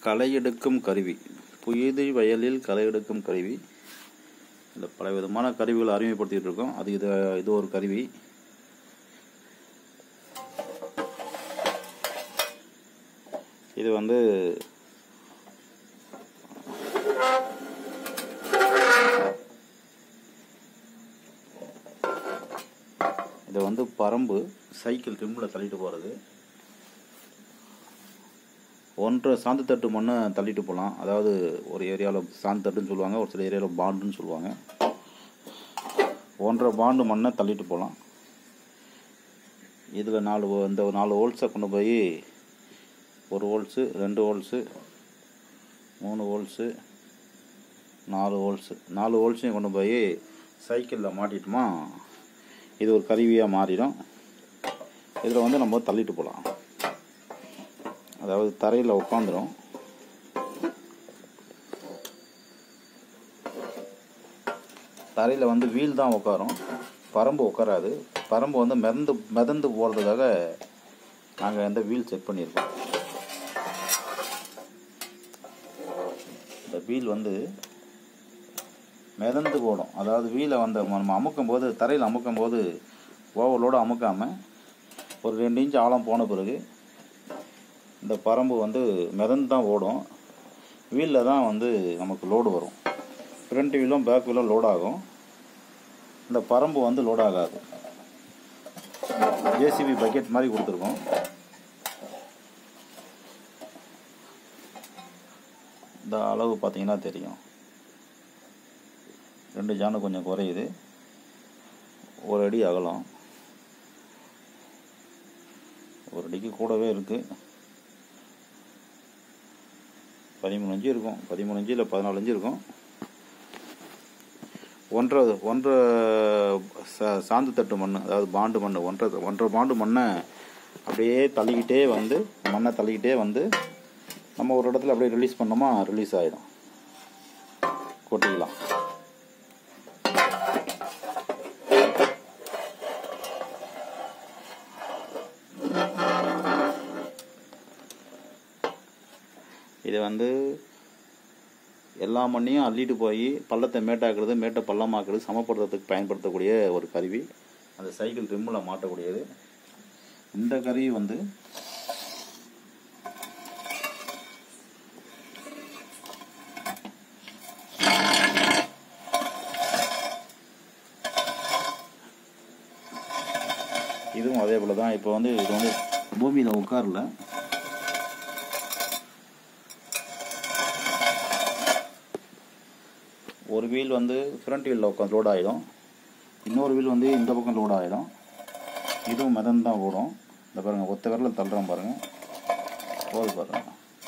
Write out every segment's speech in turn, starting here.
களை எடுக்கும் கருவி புயதி வயலில் களை எடுக்கும் கருவி இந்த பல விதமான கருவிகளை அறிமுகப்படுத்திட்டு இருக்கோம் அது இது இது ஒரு கருவி இது வந்து இது வந்து பரம்பு சைக்கிள் ரிம்மில் தள்ளிட்டு போகிறது ஒன்றரை சாந்து தட்டு மண்ணை தள்ளிட்டு போகலாம் அதாவது ஒரு ஏரியாவில் சாந்து தட்டுன்னு சொல்லுவாங்க ஒரு சில ஏரியாவில் பாண்டுன்னு சொல்லுவாங்க ஒன்றரை பாண்டு மண்ணை தள்ளிட்டு போகலாம் இதில் நாலு ஹோ- இந்த நாலு ஹோல்ஸை கொண்டு போய் ஒரு ஹோல்ஸு ரெண்டு ஹோல்ஸு மூணு ஹோல்ஸு நாலு ஹோல்ஸு நாலு ஹோல்ஸையும் கொண்டு போய் சைக்கிளில் மாட்டிட்டோமா இது ஒரு கருவியாக மாறிடும் இதில் வந்து நம்ம தள்ளிட்டு போகலாம் அதாவது தரையில் உட்காந்துரும் தரையில் வந்து வீல் தான் உட்காரும் பரம்பு உட்காராது பரம்பு வந்து மிதந்து மிதந்து போகிறதுக்காக நாங்கள் இந்த வீல் செட் பண்ணியிருக்கோம் இந்த வீல் வந்து மிதந்து போடும் அதாவது வீலை வந்து நம்ம அமுக்கும் போது தரையில் அமுக்கும் போது ஓவலோடு அமுக்காமல் ஒரு ரெண்டு இன்ச் ஆழம் போன பிறகு இந்த பரம்பு வந்து மிதந்து தான் ஓடும் வீலில் தான் வந்து நமக்கு லோடு வரும் ஃப்ரண்ட் வீலும் பேக் வீலும் லோட் ஆகும் இந்த பரம்பு வந்து லோட் ஆகாது ஜேசிபி பக்கெட் மாதிரி கொடுத்துருக்கோம் இந்த அளவு பார்த்தீங்கன்னா தெரியும் ரெண்டு ஜானு கொஞ்சம் குறையுது ஒரு அடி அகலம் ஒரு அடிக்கு கூடவே இருக்குது பதிமூணு இன்ச்சு இருக்கும் பதிமூணு இன்ச்சு இல்லை பதினாலு இன்ச்சு இருக்கும் ஒன்றரை ஒன்றரை சா சாந்து தட்டு மண் அதாவது பாண்டு மண் ஒன்றரை ஒன்றரை பாண்டு மண்ணை அப்படியே தள்ளிக்கிட்டே வந்து மண்ணை தள்ளிக்கிட்டே வந்து நம்ம ஒரு இடத்துல அப்படியே ரிலீஸ் பண்ணோமா ரிலீஸ் ஆகிடும் கொட்டிக்கலாம் இது வந்து எல்லா மண்ணையும் அள்ளிட்டு போய் பள்ளத்தை மேட்டாக்குறது மேட்டை பள்ளமாக்குறது சமப்படுத்துறதுக்கு பயன்படுத்தக்கூடிய ஒரு கருவி அந்த சைக்கிள் ரிம்மில் மாட்டக்கூடியது இந்த கருவி வந்து இதுவும் அதே போல தான் இப்போ வந்து இது வந்து பூமியில் உட்காரல ஒரு வீல் வந்து ஃப்ரண்ட் வீலில் உட்காந்து லோட் ஆகிடும் இன்னொரு வீல் வந்து இந்த பக்கம் லோட் ஆகிடும் இதுவும் மிதந்து தான் ஓடும் இந்த பாருங்கள் ஒத்த விரலில் தள்ளுறோம் பாருங்கள் போது பாருங்கள்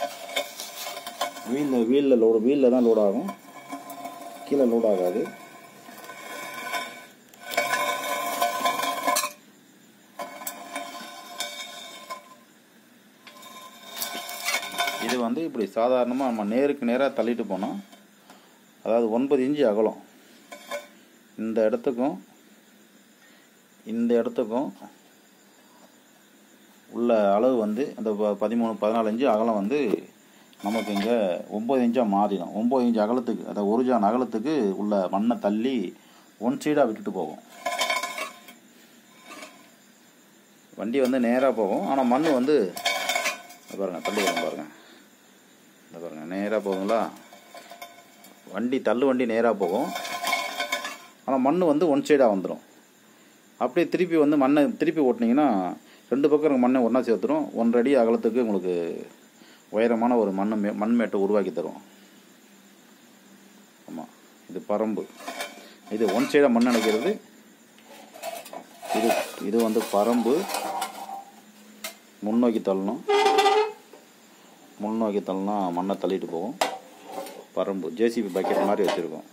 வீலில் வீலில் லோடு வீலில் தான் லோட் ஆகும் கீழே லோட் ஆகாது இது வந்து இப்படி சாதாரணமாக நம்ம நேருக்கு நேராக தள்ளிட்டு போனோம் அதாவது ஒன்பது இன்ச்சு அகலம் இந்த இடத்துக்கும் இந்த இடத்துக்கும் உள்ள அளவு வந்து அந்த ப- பதிமூணு பதினாலு இன்ச்சு அகலம் வந்து நமக்கு இங்கே ஒம்பது இன்ச்சாக மாறிடும் ஒம்பது இன்ச்சு அகலத்துக்கு அதாவது ஒரு ஜான் அகலத்துக்கு உள்ள மண்ணை தள்ளி ஒன் சைடாக விட்டுட்டு போகும் வண்டி வந்து நேராக போகும் ஆனால் மண் வந்து இங்க பாருங்க தள்ளி வரும் பாருங்க இந்த பாருங்க நேராக போகுங்களா வண்டி தள்ளு வண்டி நேராக போகும் ஆனால் மண் வந்து ஒன் சைடாக வந்துடும் அப்படியே திருப்பி வந்து மண்ணை திருப்பி ஓட்டினீங்கன்னா ரெண்டு பக்கம் இருக்க மண்ணை ஒன்றா சேர்த்துரும் ஒன்றரை அடி அகலத்துக்கு உங்களுக்கு உயரமான ஒரு மண் மே மண் மேட்டை உருவாக்கி தரும் ஆமாம் இது பரம்பு இது ஒன் சைடாக மண் அணைக்கிறது இது இது வந்து பரம்பு முன்னோக்கி தள்ளணும் முன்னோக்கி தள்ளினா மண்ணை தள்ளிட்டு போகும் பரம்பு ஜேசிபி பக்கெட் மாதிரி வச்சுருக்கோம்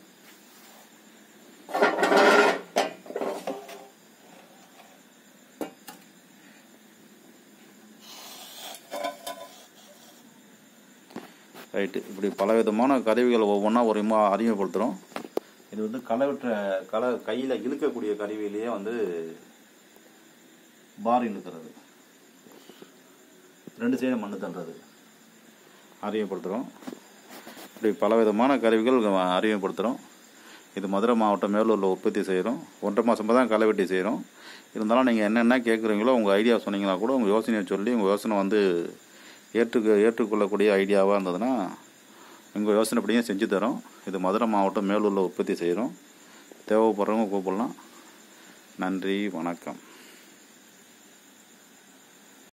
ரைட்டு இப்படி பலவிதமான கருவிகளை ஒவ்வொன்றா ஒரு அறிமுகப்படுத்துகிறோம் இது வந்து களை வெட்டுற களை கையில் இழுக்கக்கூடிய கருவியிலேயே வந்து பார் இழுக்கிறது ரெண்டு சைடு மண்ணு தள்ளுறது அறிமுகப்படுத்துகிறோம் இப்படி பலவிதமான கருவிகள் அறிமுகப்படுத்துகிறோம் இது மதுரை மாவட்டம் மேலூரில் உற்பத்தி செய்கிறோம் ஒன்றரை மாதமாக தான் களை வெட்டி செய்கிறோம் இருந்தாலும் நீங்கள் என்னென்ன கேட்குறீங்களோ உங்கள் ஐடியா சொன்னீங்கன்னா கூட உங்கள் யோசனையை சொல்லி உங்கள் யோசனை வந்து ஏற்றுக்க ஏற்றுக்கொள்ளக்கூடிய ஐடியாவாக இருந்ததுன்னா உங்கள் யோசனைப்படியும் செஞ்சு தரோம் இது மதுரை மாவட்டம் மேலூரில் உற்பத்தி செய்கிறோம் தேவைப்படுறவங்க கூப்பிடலாம் நன்றி வணக்கம்